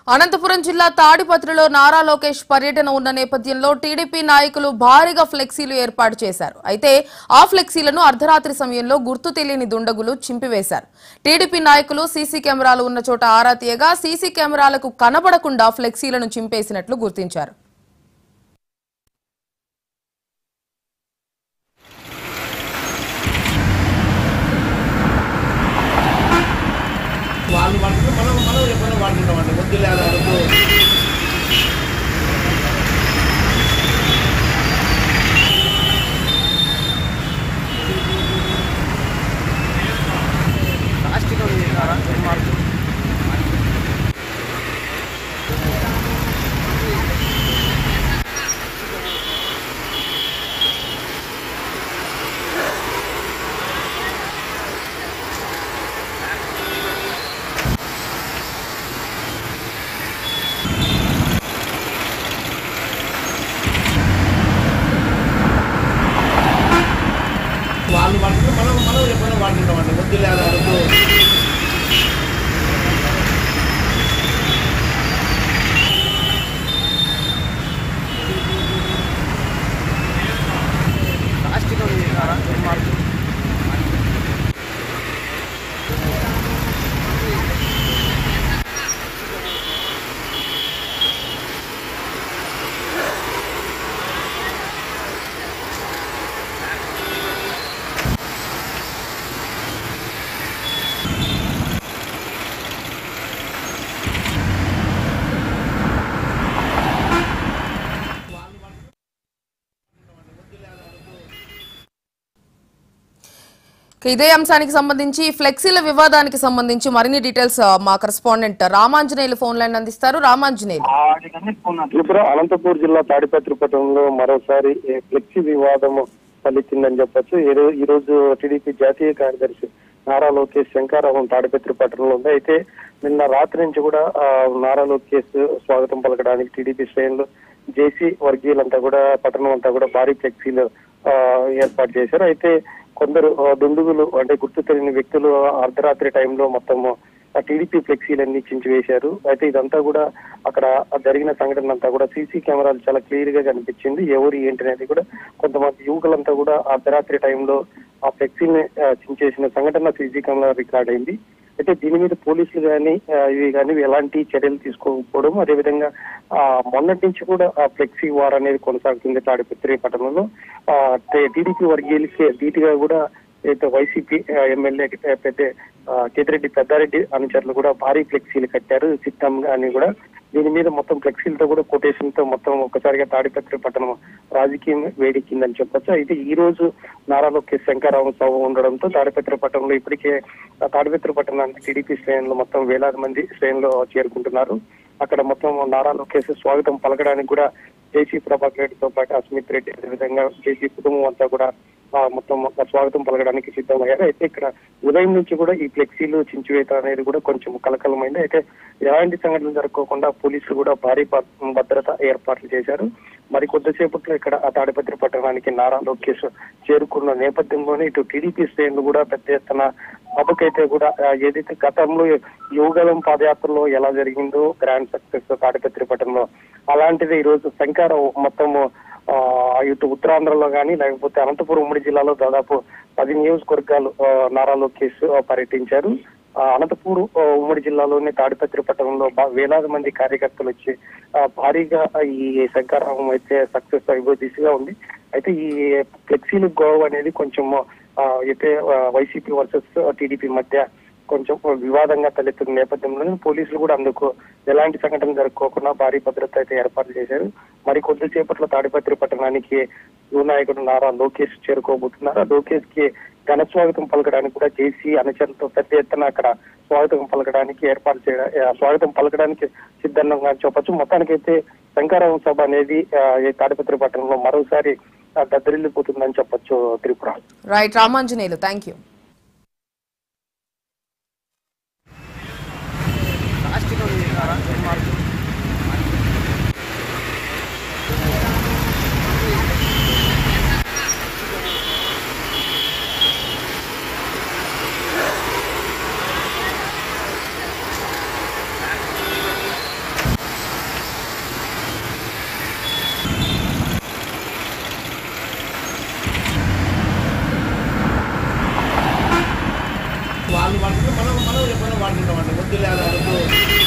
అనంతపురం జిల్లా తాడిపత్రిలో నారా లోకేష్ పర్యటన ఉన్న నేపథ్యంలో టీడీపీ నాయకులు భారీగా ఫ్లెక్సీలు ఏర్పాటు చేశారు అయితే ఆ ఫ్లెక్సీలను అర్ధరాత్రి సమయంలో గుర్తు తెలియని దుండగులు చింపివేశారు టీడీపీ నాయకులు సీసీ కెమెరాలు ఉన్న చోట ఆరా తీయగా సీసీ కెమెరాలకు కనబడకుండా ఫ్లెక్సీలను చింపేసినట్లు గుర్తించారు వాళ్ళు వాడుకుంటే మనం మనం ఎప్పుడైనా వాడుకుంటామండి వద్దు లేదా వద్దు ప్లాస్టిక్ ఉంది కదా, దుర్మార్గం. వాళ్ళు వాడుకుంటే మనం మనం ఎప్పుడైనా వాడుకుంటామండి వద్దు లేదా వద్దు ప్లాస్టిక్ ఉంది కదా, దుర్మార్గం. ఇక ఇదే అంశానికి సంబంధించి ఫ్లెక్సీల వివాదానికి సంబంధించి మరిన్ని డీటెయిల్స్ ఆ, మా కరెస్పాండెంట్ రామాంజనేయులు ఫోన్ లైన్ అందిస్తారు రామాంజనేయులు త్రిపుర అనంతపూర్ జిల్లా తాడిపత్రి పట్టణంలో మరోసారి ఏ, ఫ్లెక్సీ వివాదము తలెత్తిందని చెప్పొచ్చు ఈ రో- ఈ రోజు టీడీపీ జాతీయ కార్యదర్శి నారా లోకేష్ శంకారావం తాడిపత్రి పట్టణంలో ఉంది అయితే నిన్న రాత్రి నుంచి కూడా ఆ, నారా లోకేష్ స్వాగతం పలకడానికి టీడీపీ శ్రేణులు జేసీ వర్గీయులంతా కూడా పట్టణం అంతా కూడా భారీ ఫ్లెక్సీలు ఆ, ఏర్పాటు చేశారు అయితే కొందరు ఆ, దుండుగులు అంటే గుర్తు తెలియని వ్యక్తులు అర్ధరాత్రి టైంలో మొత్తము ఆ టీడీపీ ఫ్లెక్సీలన్నీ చించివేశారు అయితే ఇదంతా కూడా అక్కడ జరిగిన సంఘటన అంతా కూడా సీసీ కెమెరాలు చాలా క్లియర్ గా కనిపించింది ఎవరు ఏంటి అనేది కూడా కొంతమంది యువకులంతా కూడా అర్ధరాత్రి టైంలో ఆ ఫ్లెక్సీని ఆ, చించేసిన సంఘటన సీసీ కెమెరా రికార్డ్ అయింది అయితే దీని మీద పోలీసులు కానీ ఇవి కానీ ఎలాంటి చర్యలు తీసుకోకపోవడం అదేవిధంగా ఆ, మొన్నటి నుంచి కూడా ఆ ఫ్లెక్సీ వార్ అనేది కొనసాగుతుంది తాడిపత్రి పట్టణంలో ఆ, టే- టీడీపీ వర్గీయులకి ధీటుగా కూడా అయితే వైసీపీ ఆ, ఎమ్మెల్యే ఆ, పెద్ద ఆ, కేతిరెడ్డి పెద్దారెడ్డి అనుచరులు కూడా భారీ ఫ్లెక్సీలు కట్టారు సిద్ధం అని కూడా దీని మీద మొత్తం ఫ్లెక్సీలతో కూడా కొటేషన్ తో మొత్తం ఒక్కసారిగా తాడిపత్రి పట్టణం రాజకీయం వేడెక్కిందని చెప్పొచ్చు అయితే ఈ రోజు నారా లోకేష్ శంకరరావు సభ ఉండడంతో తాడిపత్రి పట్టణంలో ఇప్పటికే ఆ తాడిపత్రి పట్టణానికి టీడీపీ శ్రేణులు మొత్తం వేలాది మంది శ్రేణులు చేరుకుంటున్నారు అక్కడ మొత్తం నారా లోకేష్ స్వాగతం పలకడానికి కూడా జేసీ ప్రభాకర్ రెడ్డితో పాటు అస్మిత్ రెడ్డి అదేవిధంగా జేసీ కుటుంబం అంతా కూడా ఆ, మొత్తం ఒక స్వాగతం పలకడానికి సిద్ధమయ్యారు అయితే ఇక్కడ ఉదయం నుంచి కూడా ఈ ఫ్లెక్సీలు చించివేత అనేది కూడా కొంచెం కలకలమైంది అయితే ఎలాంటి సంఘటనలు జరగకోకుండా పోలీసులు కూడా భారీ భ- భద్రత ఏర్పాట్లు చేశారు మరి కొద్దిసేపట్లో ఇక్కడ ఆ తాడిపత్రి పట్టణానికి నారా లోకేష్ చేరుకున్న నేపథ్యంలోనే ఇటు టీడీపీ శ్రేణులు కూడా పెద్ద ఎత్తున సభకైతే కూడా ఆ, ఏదైతే గతంలో యువగలం పాదయాత్రలో ఎలా జరిగిందో గ్రాండ్ సక్సెస్ తాడిపత్రి పట్టణంలో అలాంటిది ఈ రోజు శంకారం మొత్తము ఆ, ఇటు ఉత్తరాంధ్రలో కానీ లేకపోతే అనంతపురం ఉమ్మడి జిల్లాలో దాదాపు పది నియోజకవర్గాలు ఆ, నారా లోకేష్ ఆ, పర్యటించారు ఆ, అనంతపూర్ ఆ, ఉమ్మడి జిల్లాలోని తాడిపత్రి పట్టణంలో బా- వేలాది మంది కార్యకర్తలు వచ్చి ఆ, భారీగా ఈ శంకారావం అయితే సక్సెస్ అయిపో దిశగా ఉంది అయితే ఈ ఫ్లెక్సీలు గోవ అనేది కొంచెం ఆ, అయితే వైసీపీ వర్సెస్ టీడీపీ మధ్య కొంచెం వివాదంగా తలెత్తున్న నేపథ్యంలో పోలీసులు కూడా అందుకు ఎలాంటి సంఘటన జరగకోకుండా భారీ భద్రత అయితే ఏర్పాటు చేశారు మరి కొద్దిసేపట్లో తాడిపత్రి పట్టణానికి యువ నాయకుడు నారా లోకేష్ చేరుకోబోతున్నారు ఆ లోకేష్ కి ఘన స్వాగతం పలకడానికి కూడా జేసీ అనుచరులతో పెద్ద ఎత్తున అక్కడ స్వాగతం పలకడానికి ఏర్పాటు చేయడం ఆ, స్వాగతం పలకడానికి సిద్ధంగా చెప్పొచ్చు మొత్తానికైతే శంకరావం సభ అనేది ఆ, ఈ తాడిపత్రి పట్టణంలో మరోసారి ఆ, దద్దరిల్లిపోతుందని చెప్పొచ్చు Tripura right Ramanjaneyulu thank you plastic ఉంది కదా, దుర్మార్గం. వాళ్ళు వాడుకుంటే మనం మనం ఎప్పుడైనా వాడుకుంటామండి వద్దులే అది వద్దు